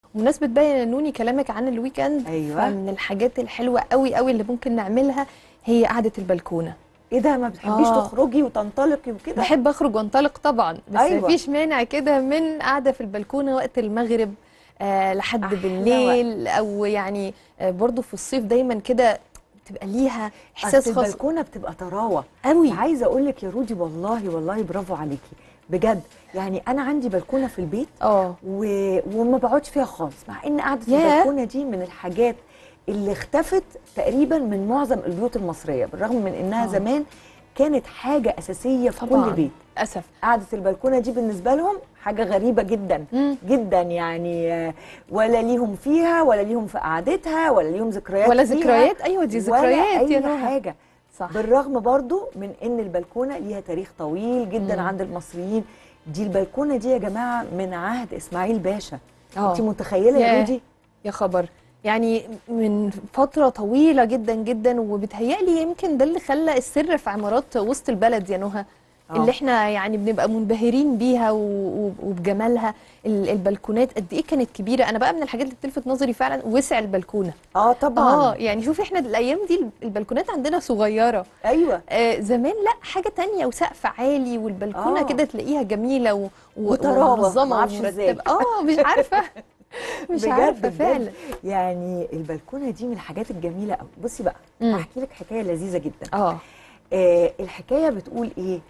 بمناسبه بقى يا نوني كلامك عن الويك اند أيوة. فمن الحاجات الحلوه قوي قوي اللي ممكن نعملها هي قعده البلكونه ايه ده ما بتحبيش آه. تخرجي وتنطلقي وكده بحب اخرج وانطلق طبعا بس أيوة. مفيش مانع كده من قاعده في البلكونه وقت المغرب آه لحد أحلى بالليل او يعني آه برضو في الصيف دايما كده بتبقى ليها احساس أصل خاص البلكونه بتبقى طراوه قوي عايزه اقول لك يا رودي والله والله برافو عليكي بجد يعني انا عندي بلكونه في البيت اه و... وما بقعدش فيها خالص مع ان قعده ياه. البلكونه دي من الحاجات اللي اختفت تقريبا من معظم البيوت المصريه بالرغم من انها آه. زمان كانت حاجه اساسيه في طبعا كل بيت للاسف قعده البلكونه دي بالنسبه لهم حاجه غريبه جدا مم. جدا يعني آه، ولا ليهم فيها ولا ليهم في قعدتها ولا ليهم ذكريات ولا فيها ذكريات ايوه دي ذكريات ولا يا اي نهى حاجه صح بالرغم برضو من ان البلكونه ليها تاريخ طويل جدا مم. عند المصريين دي البلكونه دي يا جماعه من عهد اسماعيل باشا اه انت متخيله يا ياه. رودي يا خبر يعني من فترة طويلة جدا جدا وبتهيألي يمكن ده اللي خلى السر في عمارات وسط البلد يا نهى آه. اللي احنا يعني بنبقى منبهرين بيها و- و- وبجمالها ال- البلكونات قد ايه كانت كبيرة انا بقى من الحاجات اللي بتلفت نظري فعلا وسع البلكونة اه طبعا اه يعني شوفي احنا الايام دي البلكونات عندنا صغيرة ايوه آه زمان لا حاجة تانية وسقف عالي والبلكونة آه. كده تلاقيها جميلة و... و- وطراوة، ومنظمة معرفش إزاي. ومرتبة اه مش عارفة مش بجد عارفة بجد. فعلا يعني البلكونه دي من الحاجات الجميله قوي بصي بقى مم. هحكي لك حكايه لذيذه جدا اه آه الحكايه بتقول ايه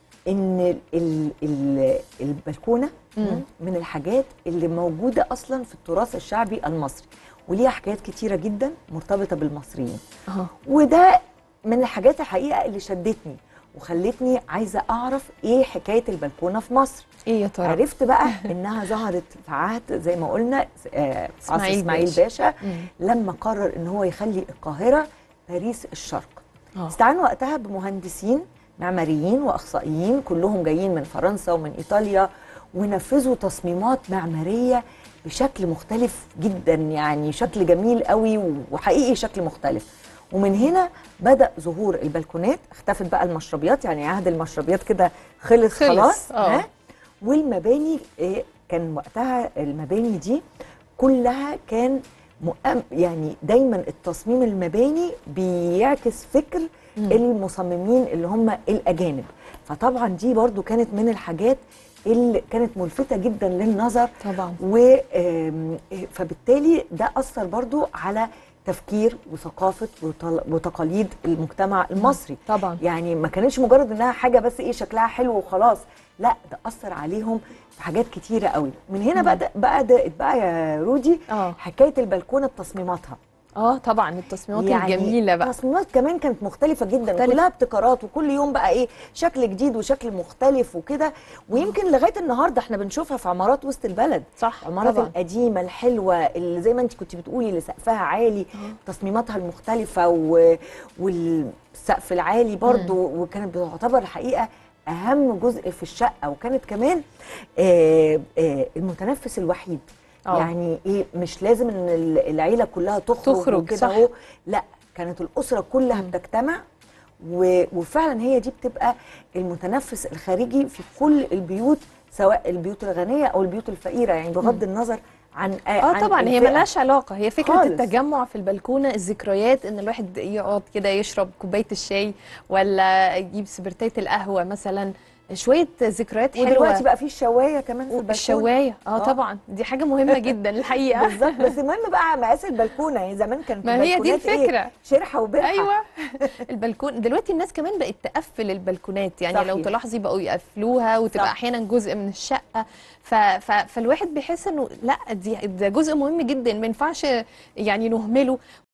ان ال ال البلكونه مم. من الحاجات اللي موجوده اصلا في التراث الشعبي المصري وليها حكايات كتيره جدا مرتبطه بالمصريين اه وده من الحاجات الحقيقه اللي شدتني وخلتني عايزه اعرف ايه حكايه البلكونه في مصر ايه يا ترى عرفت بقى انها ظهرت في عهد زي ما قلنا آه، في عصر إسماعيل اسماعيل باشا. باشا مم. لما قرر ان هو يخلي القاهره باريس الشرق اه استعان وقتها بمهندسين معماريين واخصائيين كلهم جايين من فرنسا ومن ايطاليا ونفذوا تصميمات معماريه بشكل مختلف جدا يعني شكل جميل قوي وحقيقي شكل مختلف ومن هنا بدا ظهور البلكونات اختفت بقى المشربيات يعني عهد المشربيات كده خلص, خلص، خلاص آه. ها والمباني إيه، كان وقتها المباني دي كلها كان مؤم يعني دايما التصميم المباني بيعكس فكر مم. المصممين اللي هم الاجانب فطبعا دي برضو كانت من الحاجات اللي كانت ملفتة جدا للنظر طبعا و آم، فبالتالي ده أثر برضو على تفكير وثقافة وطل- وتقاليد المجتمع المصري طبعا يعني ما كانتش مجرد انها حاجه بس ايه شكلها حلو وخلاص لا ده اثر عليهم في حاجات كتيره قوي من هنا مم. بقى بقى ده بقى يا رودي اه حكايه البلكونه بتصميماتها اه طبعا التصميمات الجميله بقى تصميمات كمان كانت مختلفه جدا مختلفة. كلها ابتكارات وكل يوم بقى ايه شكل جديد وشكل مختلف وكده ويمكن لغايه النهارده احنا بنشوفها في عمارات وسط البلد صح العمارات طبعا القديمه الحلوه اللي زي ما انت كنت بتقولي اللي سقفها عالي تصميماتها المختلفه و... والسقف العالي برضو وكانت بتعتبر الحقيقه اهم جزء في الشقه وكانت كمان آه آه المتنفس الوحيد آه. يعني ايه مش لازم ان ال- العيله كلها تخرج, تخرج، وكده صح. اهو لا كانت الاسره كلها مم. بتجتمع و- وفعلا هي دي بتبقى المتنفس الخارجي في كل البيوت سواء البيوت الغنيه او البيوت الفقيره يعني بغض النظر عن اه طبعا هي الفئة. ملهاش علاقه هي فكره خالص. التجمع في البلكونه الذكريات ان الواحد يقعد كده يشرب كوبايه الشاي ولا يجيب سبرتايه القهوه مثلا شويه ذكريات حلوه ودلوقتي بقى في الشوايه كمان في البلكونه الشوايه اه آه. طبعا دي حاجه مهمه جدا الحقيقه بالظبط بس المهم بقى مقاس البلكونه يعني زمان كانت ما هي دي البلكونات إيه؟ الفكره شرحه وبرحه ايوه البلكون دلوقتي الناس كمان بقت تقفل البلكونات يعني صحيح. لو تلاحظي بقوا يقفلوها وتبقى صح. احيانا جزء من الشقه ف... ف... فالواحد بيحس انه لا دي ده جزء مهم جدا ما ينفعش يعني نهمله